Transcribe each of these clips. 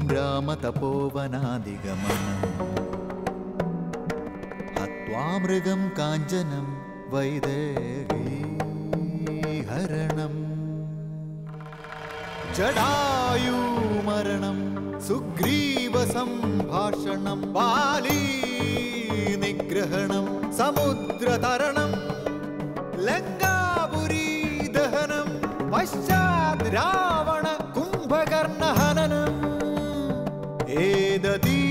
രാമതപോവനാദിഗമനം ഹത്വാ മൃഗം കാഞ്ചനം വൈദേഹീഹരണം ജടായൂമരണം സുഗ്രീവസംഭാഷണം ബാലീ നിഗ്രഹണം സമുദ്രതരണം ലങ്കാപുരീ ദഹനം പശ്ചാത് രാവണ കുംഭകർണഹനനം ഏതീ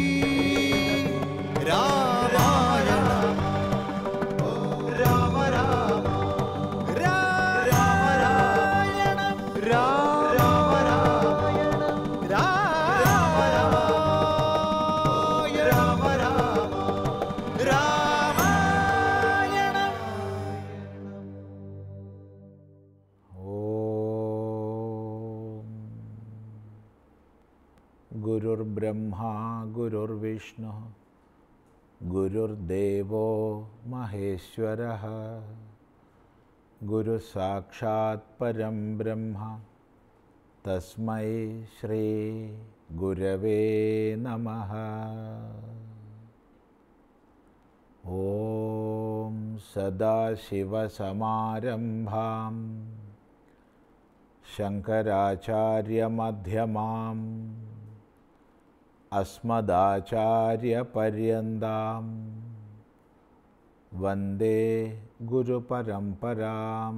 രാമായണ രാമ രാമ രാമായണം രാമ രാമായണം രാമ രാമ രാമ രാമായണം ഓം ഗുരുർബ്രഹ്മാ ഗുരുർവിഷ്ണു ഗുരുർദേവോ മഹേശ്വര ഗുരു സാക്ഷാത് പരം ബ്രഹ്മ തസ്മൈ ശ്രീ ഗുരവേ നമഃ ഓം സദാശിവസമാരംഭാം ശങ്കരാചാര്യമധ്യമാം അസ്മദാചാര്യപര്യന്താം വന്ദേ ഗുരുപരമ്പരാം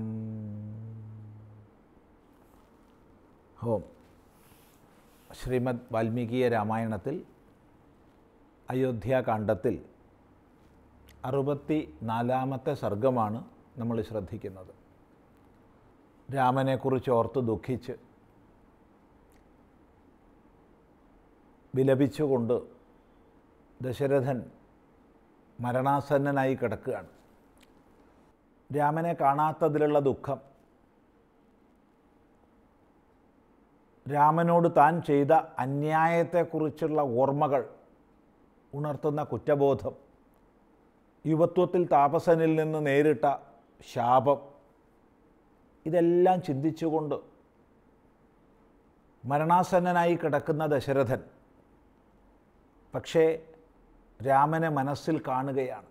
ഹോം ശ്രീമദ് വാൽമീകീയ രാമായണത്തിൽ അയോധ്യാകാന്ഡത്തിൽ അറുപത്തി നാലാമത്തെ സർഗമാണ് നമ്മൾ ശ്രദ്ധിക്കുന്നത് രാമനെക്കുറിച്ച് ഓർത്ത് ദുഃഖിച്ച് വിലപിച്ചുകൊണ്ട് ദശരഥൻ മരണാസന്നനായി കിടക്കുകയാണ് രാമനെ കാണാത്തതിലുള്ള ദുഃഖം രാമനോട് താൻ ചെയ്ത അന്യായത്തെക്കുറിച്ചുള്ള ഓർമ്മകൾ ഉണർത്തുന്ന കുറ്റബോധം യുവത്വത്തിൽ താപസനിൽ നിന്ന് നേരിട്ട ശാപം ഇതെല്ലാം ചിന്തിച്ചുകൊണ്ട് മരണാസന്നനായി കിടക്കുന്ന ദശരഥൻ പക്ഷേ രാമനെ മനസ്സിൽ കാണുകയാണ്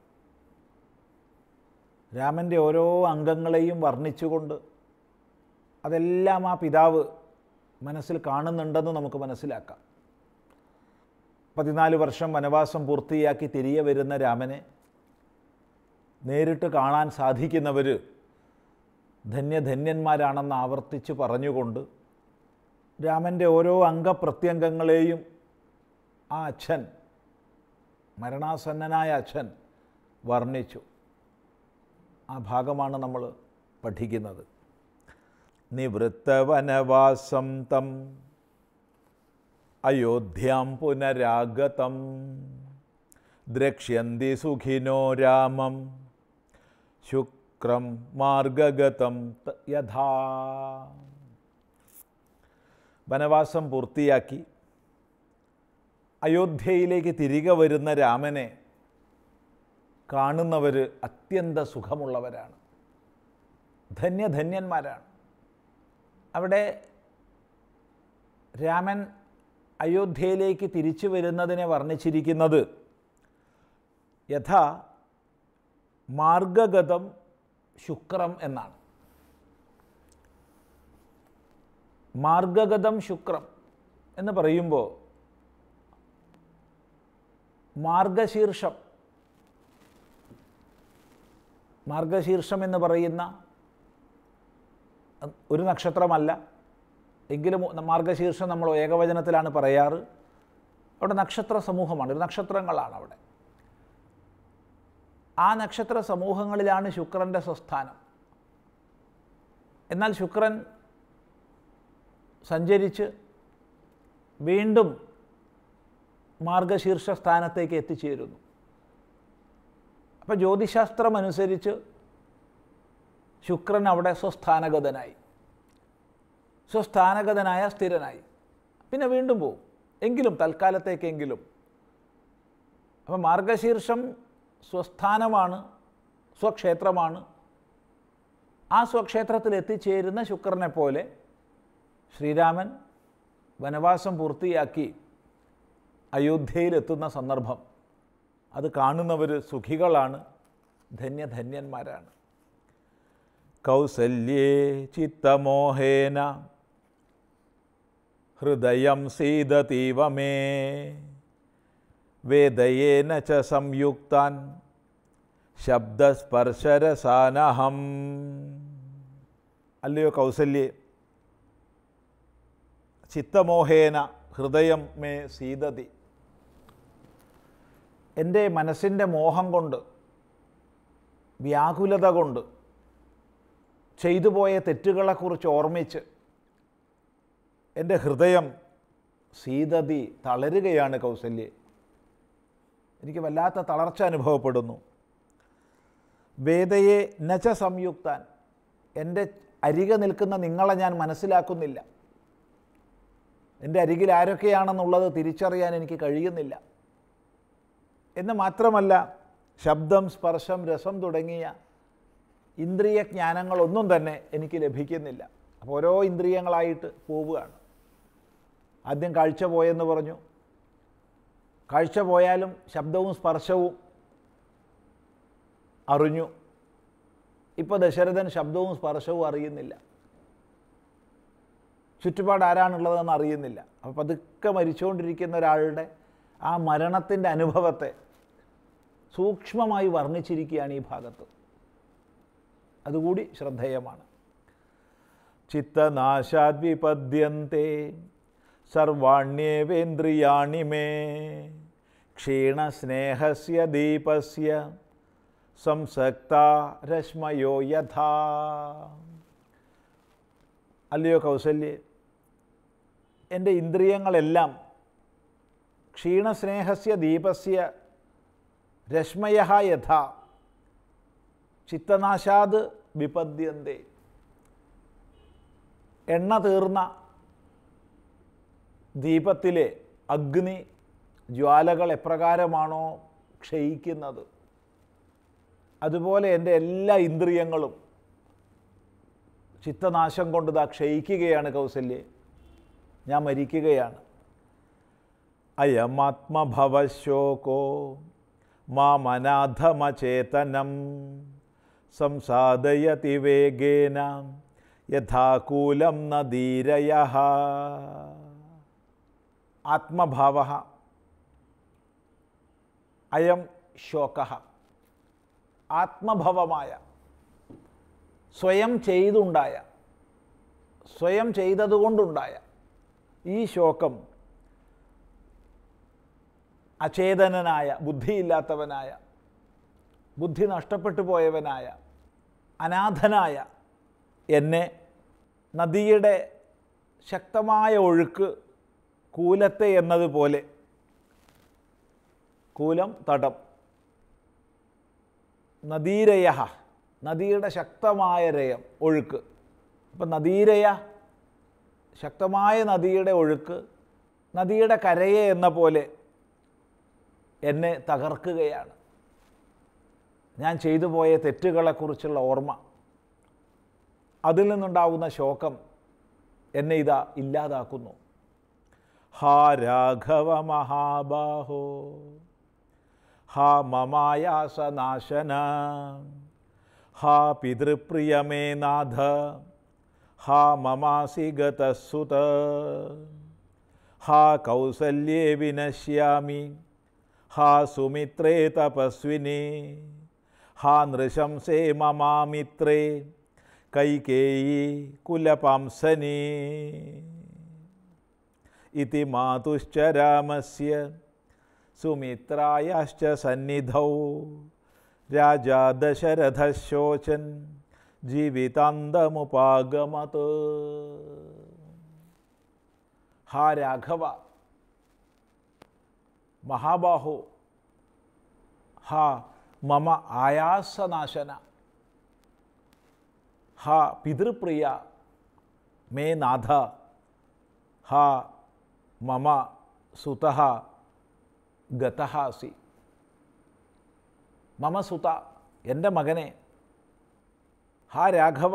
രാമൻ്റെ ഓരോ അംഗങ്ങളെയും വർണ്ണിച്ചുകൊണ്ട് അതെല്ലാം ആ പിതാവ് മനസ്സിൽ കാണുന്നുണ്ടെന്ന് നമുക്ക് മനസ്സിലാക്കാം പതിനാല് വർഷം വനവാസം പൂർത്തിയാക്കി തിരികെ വരുന്ന രാമനെ നേരിട്ട് കാണാൻ സാധിക്കുന്നവർ ധന്യധന്യന്മാരാണെന്ന് ആവർത്തിച്ച് പറഞ്ഞുകൊണ്ട് രാമൻ്റെ ഓരോ അംഗപ്രത്യംഗങ്ങളെയും ആ അച്ഛൻ മരണാസന്നനായ അച്ഛൻ വർണ്ണിച്ചു ആ ഭാഗമാണ് നമ്മൾ പഠിക്കുന്നത് നിവൃത്തവനവാസം തം അയോധ്യാം പുനരാഗതം ദ്രക്ഷ്യന്തി സുഖിനോ രാമം ശുക്രം മാർഗഗതം ത- യഥാ വനവാസം പൂർത്തിയാക്കി അയോധ്യയിലേക്ക് തിരികെ വരുന്ന രാമനെ കാണുന്നവർ അത്യന്ത സുഖമുള്ളവരാണ് ധന്യധന്യന്മാരാണ് അവിടെ രാമൻ അയോധ്യയിലേക്ക് തിരിച്ചു വരുന്നതിനെ വർണ്ണിച്ചിരിക്കുന്നത് യഥാ മാർഗഗതം ശുക്രം എന്നാണ് മാർഗഗതം ശുക്രം എന്ന് പറയുമ്പോൾ മാർഗശീർഷം മാർഗശീർഷം എന്ന് പറയുന്ന ഒരു നക്ഷത്രമല്ല എങ്കിലും മാർഗശീർഷം നമ്മൾ ഏകവചനത്തിലാണ് പറയാറ് അവിടെ നക്ഷത്ര സമൂഹമാണ് ഒരു നക്ഷത്രങ്ങളാണ് അവിടെ ആ നക്ഷത്ര സമൂഹങ്ങളിലാണ് ശുക്രൻ്റെ സ്വസ്ഥാനം എന്നാൽ ശുക്രൻ സഞ്ചരിച്ച് വീണ്ടും മാർഗശീർഷ സ്ഥാനത്തേക്ക് എത്തിച്ചേരുന്നു അപ്പോൾ ജ്യോതിശാസ്ത്രം അനുസരിച്ച് ശുക്രൻ അവിടെ സ്വസ്ഥാനഗതനായി സ്വസ്ഥാനഗതനായ സ്ഥിരനായി പിന്നെ വീണ്ടും പോവും എങ്കിലും തൽക്കാലത്തേക്കെങ്കിലും അപ്പം മാർഗശീർഷം സ്വസ്ഥാനമാണ് സ്വക്ഷേത്രമാണ് ആ സ്വക്ഷേത്രത്തിൽ എത്തിച്ചേരുന്ന ശുക്രനെ പോലെ ശ്രീരാമൻ വനവാസം പൂർത്തിയാക്കി അയോധ്യയിലെത്തുന്ന സന്ദർഭം അത് കാണുന്നവർ സുഖികളാണ് ധന്യധന്യന്മാരാണ് കൗസല്യേ ചിത്തമോഹേന ഹൃദയം സീതതീവ മേ വേദയേന ച സംയുക്താൻ ശബ്ദസ്പർശരസാനഹം അല്ലയോ കൗസല്യേ ചിത്തമോഹേന ഹൃദയം മേ സീതതി എൻ്റെ മനസ്സിൻ്റെ മോഹം കൊണ്ട് വ്യാകുലത കൊണ്ട് ചെയ്തു പോയ തെറ്റുകളെക്കുറിച്ച് ഓർമ്മിച്ച് എൻ്റെ ഹൃദയം സീതതി തളരുകയാണ് കൗസല്യെ എനിക്ക് വല്ലാത്ത തളർച്ച അനുഭവപ്പെടുന്നു വേദയെ നച സംയുക്താൻ എൻ്റെ അരികെ നിൽക്കുന്ന നിങ്ങളെ ഞാൻ മനസ്സിലാക്കുന്നില്ല എൻ്റെ അരികിൽ ആരൊക്കെയാണെന്നുള്ളത് തിരിച്ചറിയാൻ എനിക്ക് കഴിയുന്നില്ല എന്ന് മാത്രമല്ല ശബ്ദം സ്പർശം രസം തുടങ്ങിയ ഇന്ദ്രിയ ജ്ഞാനങ്ങളൊന്നും തന്നെ എനിക്ക് ലഭിക്കുന്നില്ല അപ്പോൾ ഓരോ ഇന്ദ്രിയങ്ങളായിട്ട് പോവുകയാണ് ആദ്യം കാഴ്ച പോയെന്ന് പറഞ്ഞു കാഴ്ച പോയാലും ശബ്ദവും സ്പർശവും അറിഞ്ഞു ഇപ്പോൾ ദശരഥൻ ശബ്ദവും സ്പർശവും അറിയുന്നില്ല ചുറ്റുപാട് ആരാണുള്ളതെന്ന് അറിയുന്നില്ല അപ്പോൾ പതുക്കെ മരിച്ചുകൊണ്ടിരിക്കുന്ന ഒരാളുടെ ആ മരണത്തിൻ്റെ അനുഭവത്തെ സൂക്ഷ്മമായി വർണ്ണിച്ചിരിക്കുകയാണ് ഈ ഭാഗത്ത് അതുകൂടി ശ്രദ്ധേയമാണ് ചിത്തനാശാദ്വിപദ്യന്തെ സർവാണ്യേവേന്ദ്രിയാണി മേ ക്ഷീണസ്നേഹസ്യ ദീപസ്യ സംസക്ത രശ്മയോ യഥാ അല്ലയോ കൗസല്യേ എൻ്റെ ഇന്ദ്രിയങ്ങളെല്ലാം ക്ഷീണസ്നേഹസ്യ ദീപസ്യ രശ്മയ യഥാ ചിത്തനാശാത് വിപദ്യന്തേ എണ്ണ തീർന്ന ദീപത്തിലെ അഗ്നി ജ്വാലകൾ എപ്രകാരമാണോ ക്ഷയിക്കുന്നത് അതുപോലെ എൻ്റെ എല്ലാ ഇന്ദ്രിയങ്ങളും ചിത്തനാശം കൊണ്ട് ഇതാ ക്ഷയിക്കുകയാണ് കൗസല്യെ ഞാൻ മരിക്കുകയാണ് അയമാത്മഭവശോകോ മാമനാഥമചേതനം സംസാദയതി വേഗേന യഥാകൂലം നദീരയ ആത്മഭാവ അയം ശോക ആത്മഭവമായ സ്വയം ചെയ്തുണ്ടായ സ്വയം ചെയ്തതുകൊണ്ടുണ്ടായ ഈ ശോകം അചേതനനായ ബുദ്ധിയില്ലാത്തവനായ ബുദ്ധി നഷ്ടപ്പെട്ടു പോയവനായ അനാഥനായ എന്നെ നദിയുടെ ശക്തമായ ഒഴുക്ക് കൂലത്തെ എന്നതുപോലെ കൂലം തടം നദീരയ നദിയുടെ ശക്തമായ രയം ഒഴുക്ക് അപ്പം നദീരയ ശക്തമായ നദിയുടെ ഒഴുക്ക് നദിയുടെ കരയെ എന്ന പോലെ എന്നെ തകർക്കുകയാണ് ഞാൻ ചെയ്തു പോയ തെറ്റുകളെക്കുറിച്ചുള്ള ഓർമ്മ അതിൽ നിന്നുണ്ടാകുന്ന ശോകം എന്നെ ഇതാ ഇല്ലാതാക്കുന്നു ഹാ രാഘവ മഹാബാഹോ ഹാ മമായാസനാശന ഹാ പിതൃപ്രിയമേ നാഥ ഹാ മമാസി ഗതസുത ഹാ കൗസല്യേ വിനശ്യാമി ഹാ സുമിത്രേ തപസ്വിനി ഹാ നൃശംസേ മമാമിത്രേ കൈകേയി കുലപാംസനി ഇതി മാതുശ്ച രാമസ്യ സുമിത്രായാശ്ച സന്നിധൗ രാജാ ദശരഥശോചൻ ജീവിതാന്തമുപാഗമത് ഹാ രാഘവ മഹാബാഹോ ഹാ മമ ആയാസനാശന ഹാ പിതൃപ്രിയ മേ നാഥ ഹാ മമ സുത ഗതഹാസി മമ സുത എൻ്റെ മകനെ ഹാ രാഘവ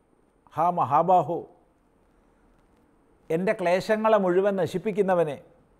ഹാ മഹാബാഹു എൻ്റെ ക്ലേശങ്ങളെ മുഴുവൻ നശിപ്പിക്കുന്നവനെ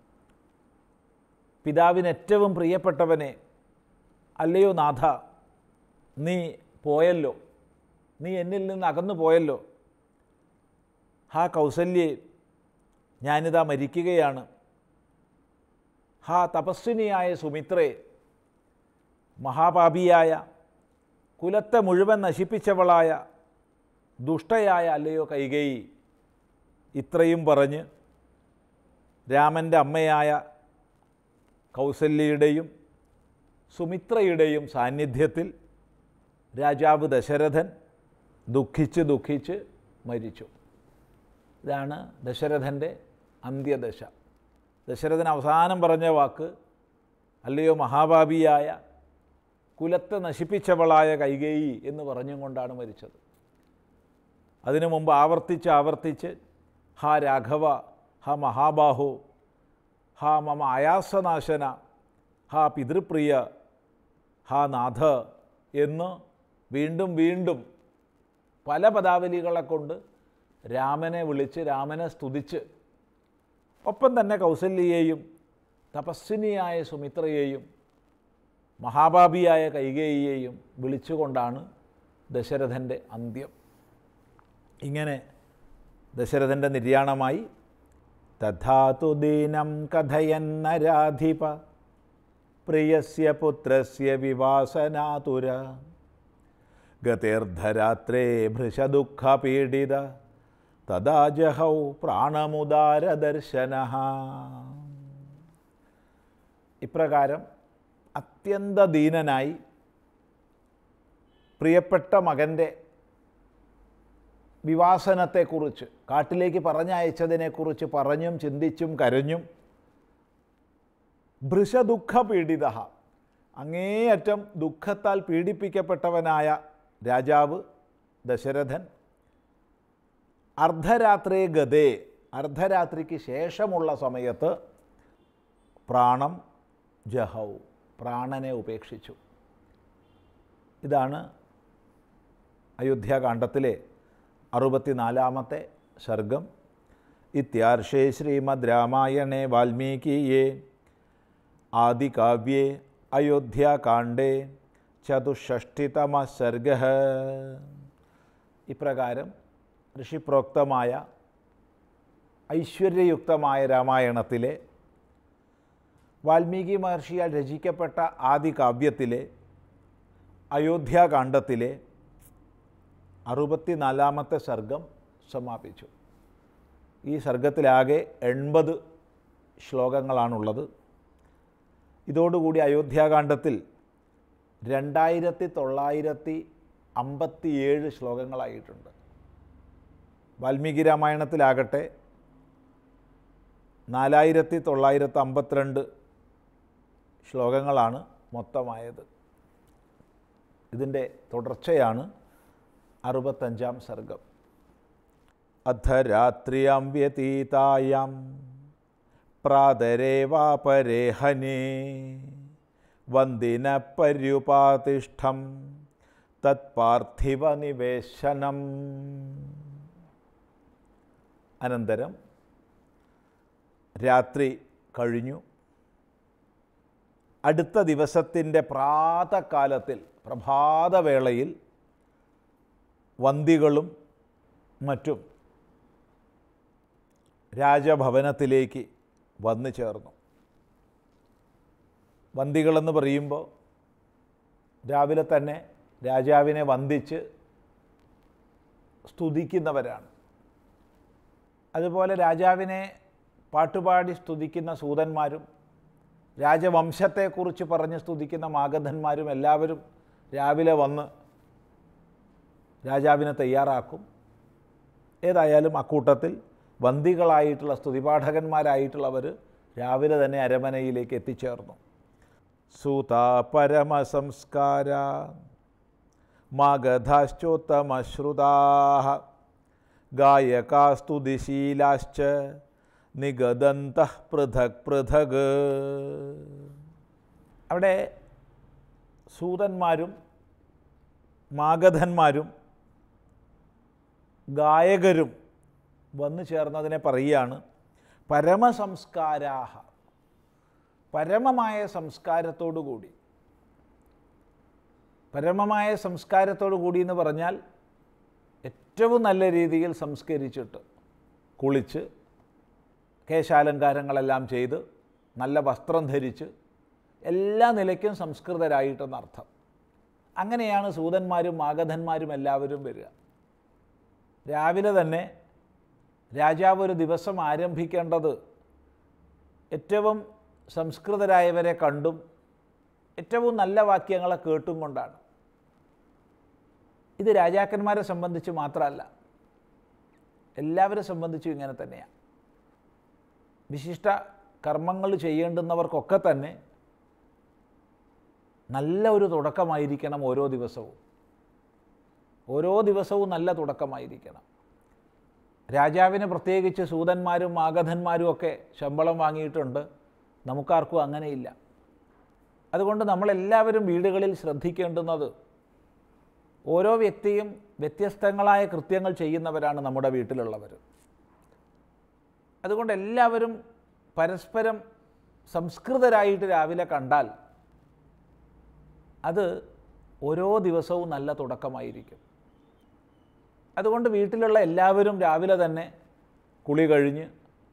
പിതാവിന് ഏറ്റവും പ്രിയപ്പെട്ടവനെ അല്ലയോ നാഥ നീ പോയല്ലോ നീ എന്നിൽ നിന്ന് അകന്നു പോയല്ലോ ഹാ കൗസല്യേ ഞാനിതാ മരിക്കുകയാണ് ഹാ തപസ്വിനിയായ സുമിത്രേ മഹാപാപിയായ കുലത്തെ മുഴുവൻ നശിപ്പിച്ചവളായ ദുഷ്ടയായ അല്ലയോ കൈകേയി ഇത്രയും പറഞ്ഞ് രാമൻ്റെ അമ്മയായ കൗസല്യയുടെയും സുമിത്രയുടെയും സാന്നിധ്യത്തിൽ രാജാവ് ദശരഥൻ ദുഃഖിച്ച് ദുഃഖിച്ച് മരിച്ചു ഇതാണ് ദശരഥൻ്റെ അന്ത്യദശ ദശരഥൻ അവസാനം പറഞ്ഞ വാക്ക് അല്ലയോ മഹാഭാവിയായ കുലത്തെ നശിപ്പിച്ചവളായ കൈകേയി എന്ന് പറഞ്ഞും കൊണ്ടാണ് മരിച്ചത് അതിനു മുമ്പ് ആവർത്തിച്ച് ആവർത്തിച്ച് ഹാ രാഘവ ഹാ മഹാബാഹു ഹാ മമ ആയാസനാശന ഹാ പിതൃപ്രിയ ഹാ നാഥ എന്ന് വീണ്ടും വീണ്ടും പല പദാവലികളെ കൊണ്ട് രാമനെ വിളിച്ച് രാമനെ സ്തുതിച്ച് ഒപ്പം തന്നെ കൗസല്യയെയും തപസ്വിനിയായ സുമിത്രയെയും മഹാഭാപിയായ കൈകേയിയെയും വിളിച്ചുകൊണ്ടാണ് ദശരഥൻ്റെ അന്ത്യം ഇങ്ങനെ ദശരഥൻ്റെ നിര്യാണമായി തഥാതു ദീനം കഥയന്നരാധിപ പ്രിയസ്യ പുത്രസ്യ വിവാസനാതുര ഗതേർദ്ധരാത്രേ ഭൃശദുഃഖപീഡിത തഥാ ജഹൗ പ്രാണമുദാരദർശന ഇപ്രകാരം അത്യന്ത ദീനനായി പ്രിയപ്പെട്ട മകൻ്റെ വിവാസനത്തെക്കുറിച്ച് കാട്ടിലേക്ക് പറഞ്ഞയച്ചതിനെക്കുറിച്ച് പറഞ്ഞും ചിന്തിച്ചും കരഞ്ഞും ഭൃശദുഃഖ പീഡിത അങ്ങേയറ്റം ദുഃഖത്താൽ പീഡിപ്പിക്കപ്പെട്ടവനായ രാജാവ് ദശരഥൻ അർദ്ധരാത്രി ഗതേ അർദ്ധരാത്രിക്ക് ശേഷമുള്ള സമയത്ത് പ്രാണം ജഹൗ പ്രാണനെ ഉപേക്ഷിച്ചു ഇതാണ് അയോധ്യാകാന്ഡത്തിലെ അറുപത്തിനാലാമത്തെ സർഗം ഇത്യാർഷേ ശ്രീമദ് രാമായണേ വാൽമീകിയേ ആദികാവ്യേ അയോധ്യാകാണ്ഡേ ചതുഷ്ഷ്ഠിതമ സർഗ ഇപ്രകാരം ഋഷിപ്രോക്തമായ ഐശ്വര്യയുക്തമായ രാമായണത്തിലെ വാൽമീകി മഹർഷിയാൽ രചിക്കപ്പെട്ട ആദി കാവ്യത്തിലെ അയോധ്യാകാന്ഡത്തിലെ അറുപത്തിനാലാമത്തെ സർഗം സമാപിച്ചു ഈ സർഗത്തിലാകെ എൺപത് ശ്ലോകങ്ങളാണുള്ളത് ഇതോടുകൂടി അയോധ്യാകാന്ഡത്തിൽ രണ്ടായിരത്തി തൊള്ളായിരത്തി അമ്പത്തിയേഴ് ശ്ലോകങ്ങളായിട്ടുണ്ട് വാൽമീകി രാമായണത്തിലാകട്ടെ നാലായിരത്തി തൊള്ളായിരത്തി അമ്പത്തിരണ്ട് ശ്ലോകങ്ങളാണ് മൊത്തമായത് ഇതിൻ്റെ തുടർച്ചയാണ് അറുപത്തഞ്ചാം സർഗം അധരാത്രിയാം വ്യതീതായാം പ്രാതരേവാപരേഹനേ വന്ദിന പര്യുപാതിഷ്ഠം തത്പാർത്ഥിവ നിവേശനം അനന്തരം രാത്രി കഴിഞ്ഞു അടുത്ത ദിവസത്തിൻ്റെ പ്രാതകാലത്തിൽ പ്രഭാതവേളയിൽ വന്തികളും മറ്റും രാജഭവനത്തിലേക്ക് വന്നു ചേർന്നു വന്തികളെന്ന് പറയുമ്പോൾ രാവിലെ തന്നെ രാജാവിനെ വന്ദിച്ച് സ്തുതിക്കുന്നവരാണ് അതുപോലെ രാജാവിനെ പാട്ടുപാടി സ്തുതിക്കുന്ന സൂതന്മാരും രാജവംശത്തെക്കുറിച്ച് പറഞ്ഞ് സ്തുതിക്കുന്ന മാഗധന്മാരും എല്ലാവരും രാവിലെ വന്ന് രാജാവിനെ തയ്യാറാക്കും ഏതായാലും അക്കൂട്ടത്തിൽ വന്ദികളായിട്ടുള്ള സ്തുതിപാഠകന്മാരായിട്ടുള്ളവർ രാവിലെ തന്നെ അരമനയിലേക്ക് എത്തിച്ചേർന്നു സൂത പരമസംസ്കാര മാഗധാശ്ചോത്തമശ്രുതാ ഗായകാസ്തുതിശീലാശ്ച നിഗദന്ത പൃഥക് പൃഥക് അവിടെ സൂതന്മാരും മാഗധന്മാരും ഗായകരും വന്നു ചേർന്നതിനെ പറയുകയാണ് പരമസംസ്കാരാഹ പരമമായ സംസ്കാരത്തോടു കൂടി പരമമായ സംസ്കാരത്തോടു കൂടി എന്ന് പറഞ്ഞാൽ ഏറ്റവും നല്ല രീതിയിൽ സംസ്കരിച്ചിട്ട് കുളിച്ച് കേശാലങ്കാരങ്ങളെല്ലാം ചെയ്ത് നല്ല വസ്ത്രം ധരിച്ച് എല്ലാ നിലയ്ക്കും സംസ്കൃതരായിട്ടെന്നർത്ഥം അങ്ങനെയാണ് സൂതന്മാരും മാഗധന്മാരും എല്ലാവരും വരിക രാവിലെ തന്നെ രാജാവ് ഒരു ദിവസം ആരംഭിക്കേണ്ടത് ഏറ്റവും സംസ്കൃതരായവരെ കണ്ടും ഏറ്റവും നല്ല വാക്യങ്ങളെ കേട്ടും കൊണ്ടാണ് ഇത് രാജാക്കന്മാരെ സംബന്ധിച്ച് മാത്രമല്ല എല്ലാവരെ സംബന്ധിച്ചും ഇങ്ങനെ തന്നെയാണ് വിശിഷ്ട കർമ്മങ്ങൾ ചെയ്യേണ്ടുന്നവർക്കൊക്കെ തന്നെ നല്ല ഒരു തുടക്കമായിരിക്കണം ഓരോ ദിവസവും ഓരോ ദിവസവും നല്ല തുടക്കമായിരിക്കണം രാജാവിന് പ്രത്യേകിച്ച് സൂതന്മാരും മാഗധന്മാരും ഒക്കെ ശമ്പളം വാങ്ങിയിട്ടുണ്ട് നമുക്കാർക്കും അങ്ങനെയില്ല അതുകൊണ്ട് നമ്മളെല്ലാവരും വീടുകളിൽ ശ്രദ്ധിക്കേണ്ടുന്നത് ഓരോ വ്യക്തിയും വ്യത്യസ്തങ്ങളായ കൃത്യങ്ങൾ ചെയ്യുന്നവരാണ് നമ്മുടെ വീട്ടിലുള്ളവർ അതുകൊണ്ട് എല്ലാവരും പരസ്പരം സംസ്കൃതരായിട്ട് രാവിലെ കണ്ടാൽ അത് ഓരോ ദിവസവും നല്ല തുടക്കമായിരിക്കും അതുകൊണ്ട് വീട്ടിലുള്ള എല്ലാവരും രാവിലെ തന്നെ കുളി കഴിഞ്ഞ്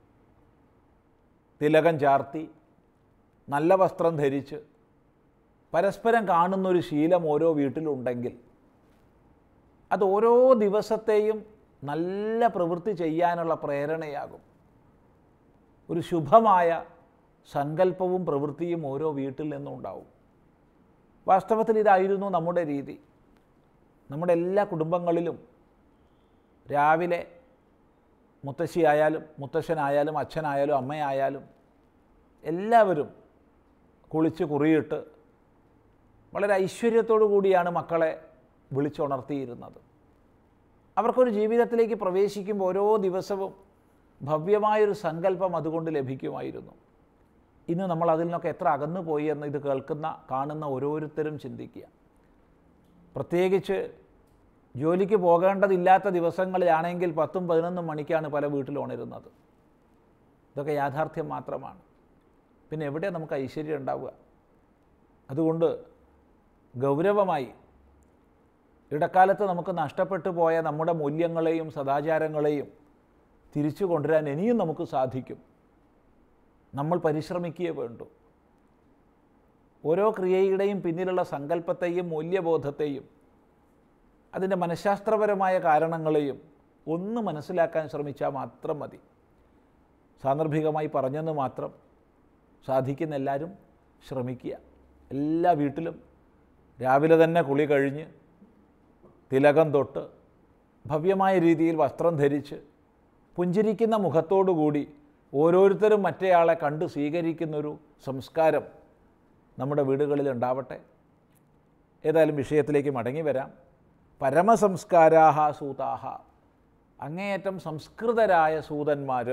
തിലകം ചാർത്തി നല്ല വസ്ത്രം ധരിച്ച് പരസ്പരം കാണുന്നൊരു ശീലം ഓരോ വീട്ടിലുണ്ടെങ്കിൽ അത് ഓരോ ദിവസത്തെയും നല്ല പ്രവൃത്തി ചെയ്യാനുള്ള പ്രേരണയാകും ഒരു ശുഭമായ സങ്കല്പവും പ്രവൃത്തിയും ഓരോ വീട്ടിൽ നിന്നും ഉണ്ടാവും വാസ്തവത്തിൽ ഇതായിരുന്നു നമ്മുടെ രീതി നമ്മുടെ എല്ലാ കുടുംബങ്ങളിലും രാവിലെ മുത്തശ്ശിയായാലും മുത്തശ്ശനായാലും അച്ഛനായാലും അമ്മയായാലും എല്ലാവരും കുളിച്ച് കുറിയിട്ട് വളരെ ഐശ്വര്യത്തോടു കൂടിയാണ് മക്കളെ വിളിച്ചുണർത്തിയിരുന്നത് അവർക്കൊരു ജീവിതത്തിലേക്ക് പ്രവേശിക്കുമ്പോൾ ഓരോ ദിവസവും ഭവ്യമായൊരു സങ്കല്പം അതുകൊണ്ട് ലഭിക്കുമായിരുന്നു ഇന്ന് നമ്മൾ അതിൽ നിന്നൊക്കെ എത്ര അകന്നു പോയി എന്ന് ഇത് കേൾക്കുന്ന കാണുന്ന ഓരോരുത്തരും ചിന്തിക്കുക പ്രത്യേകിച്ച് ജോലിക്ക് പോകേണ്ടതില്ലാത്ത ദിവസങ്ങളിലാണെങ്കിൽ പത്തും പതിനൊന്നും മണിക്കാണ് പല വീട്ടിലും ഉണരുന്നത് ഇതൊക്കെ യാഥാർത്ഥ്യം മാത്രമാണ് പിന്നെ എവിടെ നമുക്ക് ഐശ്വര്യം ഉണ്ടാവുക അതുകൊണ്ട് ഗൗരവമായി ഇടക്കാലത്ത് നമുക്ക് നഷ്ടപ്പെട്ടു പോയ നമ്മുടെ മൂല്യങ്ങളെയും സദാചാരങ്ങളെയും തിരിച്ചു കൊണ്ടുവരാൻ ഇനിയും നമുക്ക് സാധിക്കും നമ്മൾ പരിശ്രമിക്കുകയേ വേണ്ടൂ ഓരോ ക്രിയയുടെയും പിന്നിലുള്ള സങ്കല്പത്തെയും മൂല്യബോധത്തെയും അതിൻ്റെ മനഃശാസ്ത്രപരമായ കാരണങ്ങളെയും ഒന്ന് മനസ്സിലാക്കാൻ ശ്രമിച്ചാൽ മാത്രം മതി സാന്ദർഭികമായി പറഞ്ഞെന്ന് മാത്രം സാധിക്കുന്ന എല്ലാവരും ശ്രമിക്കുക എല്ലാ വീട്ടിലും രാവിലെ തന്നെ കുളി കഴിഞ്ഞ് തിലകം തൊട്ട് ഭവ്യമായ രീതിയിൽ വസ്ത്രം ധരിച്ച് പുഞ്ചിരിക്കുന്ന മുഖത്തോടുകൂടി ഓരോരുത്തരും മറ്റേയാളെ കണ്ട് സ്വീകരിക്കുന്നൊരു സംസ്കാരം നമ്മുടെ വീടുകളിൽ ഉണ്ടാവട്ടെ ഏതായാലും വിഷയത്തിലേക്ക് മടങ്ങി വരാം പരമസംസ്കാരാഹ സൂതാഹ അങ്ങേയറ്റം സംസ്കൃതരായ സൂതന്മാർ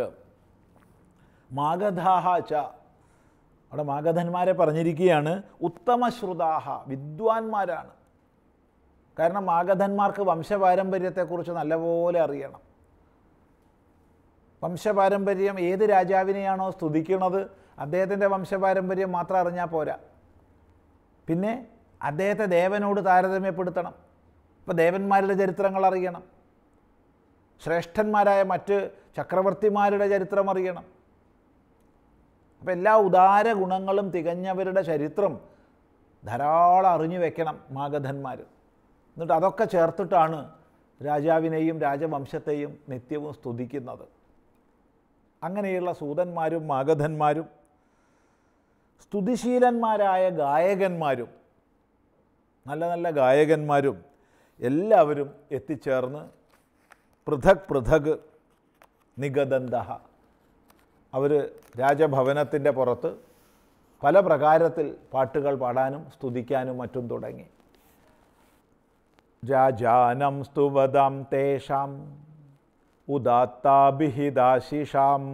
മാഗധാഹ ച അവിടെ മാഗധന്മാരെ പറഞ്ഞിരിക്കുകയാണ് ഉത്തമശ്രുതാഹ വിദ്വാൻമാരാണ് കാരണം മാഗധന്മാർക്ക് വംശപാരമ്പര്യത്തെക്കുറിച്ച് നല്ലപോലെ അറിയണം വംശപാരമ്പര്യം ഏത് രാജാവിനെയാണോ സ്തുതിക്കുന്നത് അദ്ദേഹത്തിൻ്റെ വംശപാരമ്പര്യം മാത്രം അറിഞ്ഞാൽ പോരാ പിന്നെ അദ്ദേഹത്തെ ദേവനോട് താരതമ്യപ്പെടുത്തണം ഇപ്പോൾ ദേവന്മാരുടെ ചരിത്രങ്ങൾ അറിയണം ശ്രേഷ്ഠന്മാരായ മറ്റ് ചക്രവർത്തിമാരുടെ ചരിത്രം അറിയണം അപ്പോൾ എല്ലാ ഉദാര ഗുണങ്ങളും തികഞ്ഞവരുടെ ചരിത്രം ധാരാളം അറിഞ്ഞു വെക്കണം മാഗധന്മാർ എന്നിട്ട് അതൊക്കെ ചേർത്തിട്ടാണ് രാജാവിനെയും രാജവംശത്തെയും നിത്യവും സ്തുതിക്കുന്നത് അങ്ങനെയുള്ള സൂതന്മാരും മാഗധന്മാരും സ്തുതിശീലന്മാരായ ഗായകന്മാരും നല്ല നല്ല ഗായകന്മാരും എല്ലാവരും എത്തിച്ചേർന്ന് പൃഥക് പൃഥക് നിഗദന്ത അവർ രാജഭവനത്തിൻ്റെ പുറത്ത് പല പ്രകാരത്തിൽ പാട്ടുകൾ പാടാനും സ്തുതിക്കാനും മറ്റും തുടങ്ങി രാജാനം സ്തുവതാം തേഷാം ഉദാത്താഭിഹിതാശിഷാം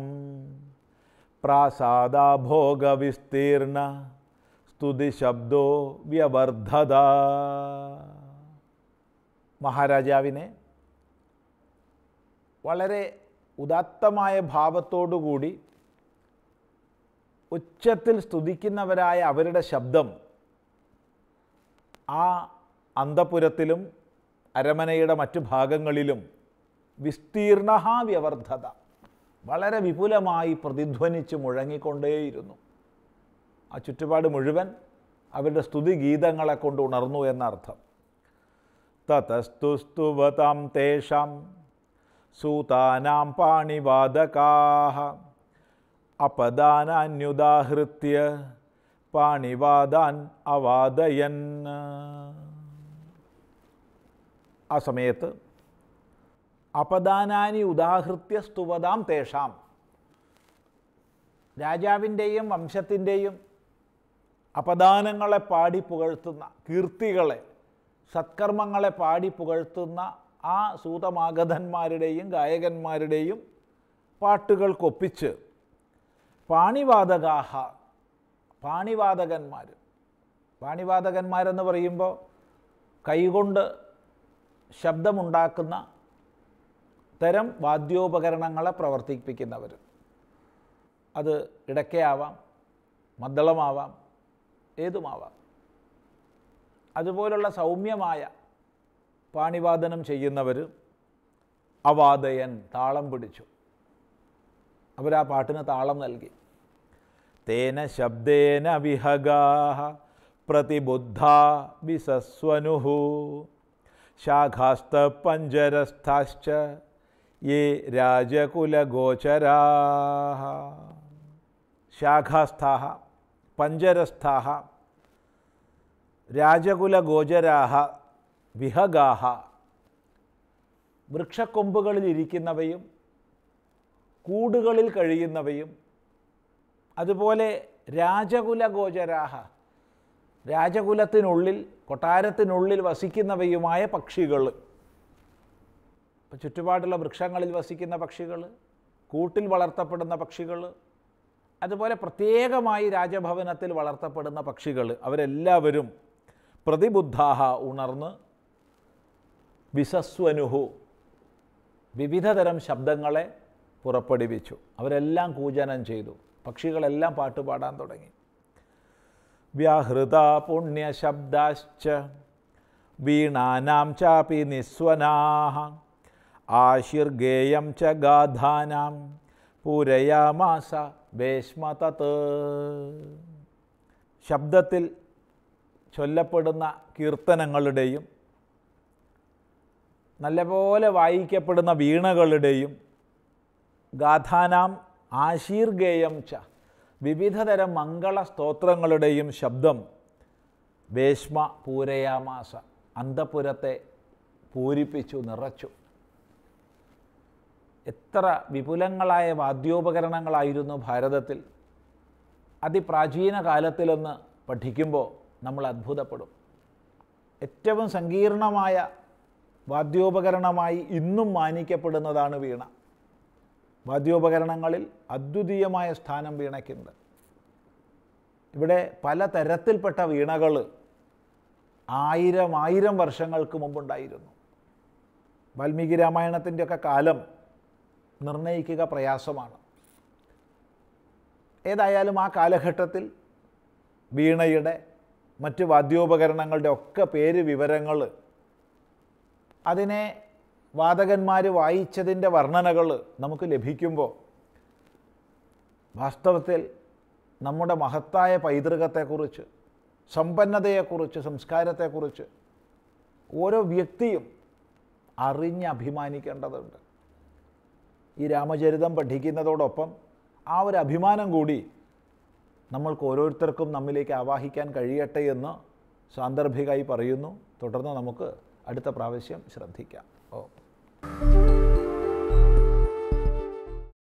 പ്രാസാദാഭോഗവിസ്തീർണ സ്തുതിശബ്ദോ വ്യവർദ്ധത മഹാരാജാവിനെ വളരെ ഉദാത്തമായ ഭാവത്തോടുകൂടി ഉച്ചത്തിൽ സ്തുതിക്കുന്നവരായ അവരുടെ ശബ്ദം ആ അന്തപുരത്തിലും അരമനയുടെ മറ്റു ഭാഗങ്ങളിലും വിസ്തീർണ വ്യവർദ്ധത വളരെ വിപുലമായി പ്രതിധ്വനിച്ച് മുഴങ്ങിക്കൊണ്ടേയിരുന്നു ആ ചുറ്റുപാട് മുഴുവൻ അവരുടെ സ്തുതി ഗീതങ്ങളെ കൊണ്ട് ഉണർന്നു എന്നർത്ഥം തതസ്തുസ്തുവതാം തേഷാം സൂതാനാം പാണിവാദകാഹ അപദാനാന്യുദാഹൃത്യ പാണിവാദാൻ അവാദയൻ ആ സമയത്ത് അപദാനാനി ഉദാഹൃത്യ സ്തുവതാം തേഷാം രാജാവിൻ്റെയും വംശത്തിൻ്റെയും അപദാനങ്ങളെ പാടി പുകഴ്ത്തുന്ന കീർത്തികളെ സത്കർമ്മങ്ങളെ പാടി പുകഴ്ത്തുന്ന ആ സൂതമാഗധന്മാരുടെയും ഗായകന്മാരുടെയും പാട്ടുകൾക്കൊപ്പിച്ച് പാണിവാദകാഹ പാണിവാദകന്മാർ പാണിവാദകന്മാരെന്ന് പറയുമ്പോൾ കൈകൊണ്ട് ശബ്ദമുണ്ടാക്കുന്ന തരം വാദ്യോപകരണങ്ങളെ പ്രവർത്തിപ്പിക്കുന്നവർ അത് ഇടയ്ക്കയാവാം മദ്ദളമാവാം ഏതുമാവാം അതുപോലുള്ള സൗമ്യമായ പാണിവാദനം ചെയ്യുന്നവർ അവാദയൻ താളം പിടിച്ചു അവരാ പാട്ടിന് താളം നൽകി തേന ശബ്ദേന വിഹഗാഹ പ്രതിബുദ്ധ വിസസ്വനു ശാഖാസ്ത പഞ്ചരസ്ഥാശ്ച യേ രാജകുലഗോചരാ ശാഖാസ്ഥാ പഞ്ചരസ്ഥാ രാജകുലഗോചരാ വിഹഗാഹ വൃക്ഷക്കൊമ്പുകളിൽ ഇരിക്കുന്നവയും കൂടുകളിൽ കഴിയുന്നവയും അതുപോലെ രാജകുലഗോചരാഹ രാജകുലത്തിനുള്ളിൽ കൊട്ടാരത്തിനുള്ളിൽ വസിക്കുന്നവയുമായ പക്ഷികൾ ഇപ്പോൾ ചുറ്റുപാടുള്ള വൃക്ഷങ്ങളിൽ വസിക്കുന്ന പക്ഷികൾ കൂട്ടിൽ വളർത്തപ്പെടുന്ന പക്ഷികൾ അതുപോലെ പ്രത്യേകമായി രാജഭവനത്തിൽ വളർത്തപ്പെടുന്ന പക്ഷികൾ അവരെല്ലാവരും പ്രതിബുദ്ധാഹ ഉണർന്ന് വിസസ്വനുഹു വിവിധതരം ശബ്ദങ്ങളെ പുറപ്പെടുവിച്ചു അവരെല്ലാം കൂജനം ചെയ്തു പക്ഷികളെല്ലാം പാട്ടുപാടാൻ തുടങ്ങി വ്യാഹൃത പുണ്യശബ്ദാശ്ച വീണാനാം ചാപി നിസ്വനാഹ ആശിർഗേയം ച ഗാധാനാം പൂരയാമാസ ഭേഷ്മതത് ശബ്ദത്തിൽ ചൊല്ലപ്പെടുന്ന കീർത്തനങ്ങളുടെയും നല്ലപോലെ വായിക്കപ്പെടുന്ന വീണകളുടെയും ഗാഥാനാം ആശീർഗേയം ച വിവിധതരം മംഗള സ്തോത്രങ്ങളുടെയും ശബ്ദം ഭേഷ്മ പൂരയാമാസ അന്തപുരത്തെ പൂരിപ്പിച്ചു നിറച്ചു എത്ര വിപുലങ്ങളായ വാദ്യോപകരണങ്ങളായിരുന്നു ഭാരതത്തിൽ അതിപ്രാചീന കാലത്തിലെന്ന് പഠിക്കുമ്പോൾ നമ്മൾ അത്ഭുതപ്പെടും ഏറ്റവും സങ്കീർണമായ വാദ്യോപകരണമായി ഇന്നും മാനിക്കപ്പെടുന്നതാണ് വീണ വാദ്യോപകരണങ്ങളിൽ അദ്വിതീയമായ സ്ഥാനം വീണയ്ക്കുണ്ട് ഇവിടെ പല തരത്തിൽപ്പെട്ട വീണകൾ ആയിരം ആയിരം വർഷങ്ങൾക്ക് മുമ്പുണ്ടായിരുന്നു വാൽമീകി രാമായണത്തിൻ്റെയൊക്കെ കാലം നിർണയിക്കുക പ്രയാസമാണ് ഏതായാലും ആ കാലഘട്ടത്തിൽ വീണയുടെ മറ്റ് വാദ്യോപകരണങ്ങളുടെ ഒക്കെ പേര് വിവരങ്ങൾ അതിനെ വാദകന്മാർ വായിച്ചതിൻ്റെ വർണ്ണനകൾ നമുക്ക് ലഭിക്കുമ്പോൾ വാസ്തവത്തിൽ നമ്മുടെ മഹത്തായ പൈതൃകത്തെക്കുറിച്ച് സമ്പന്നതയെക്കുറിച്ച് സംസ്കാരത്തെക്കുറിച്ച് ഓരോ വ്യക്തിയും അറിഞ്ഞ് അഭിമാനിക്കേണ്ടതുണ്ട് ഈ രാമചരിതം പഠിക്കുന്നതോടൊപ്പം ആ ഒരു അഭിമാനം കൂടി നമ്മൾക്ക് ഓരോരുത്തർക്കും നമ്മിലേക്ക് ആവാഹിക്കാൻ കഴിയട്ടെ എന്ന് സാന്ദർഭികമായി പറയുന്നു തുടർന്ന് നമുക്ക് അടുത്ത പ്രാവശ്യം ശ്രദ്ധിക്കാം ഓ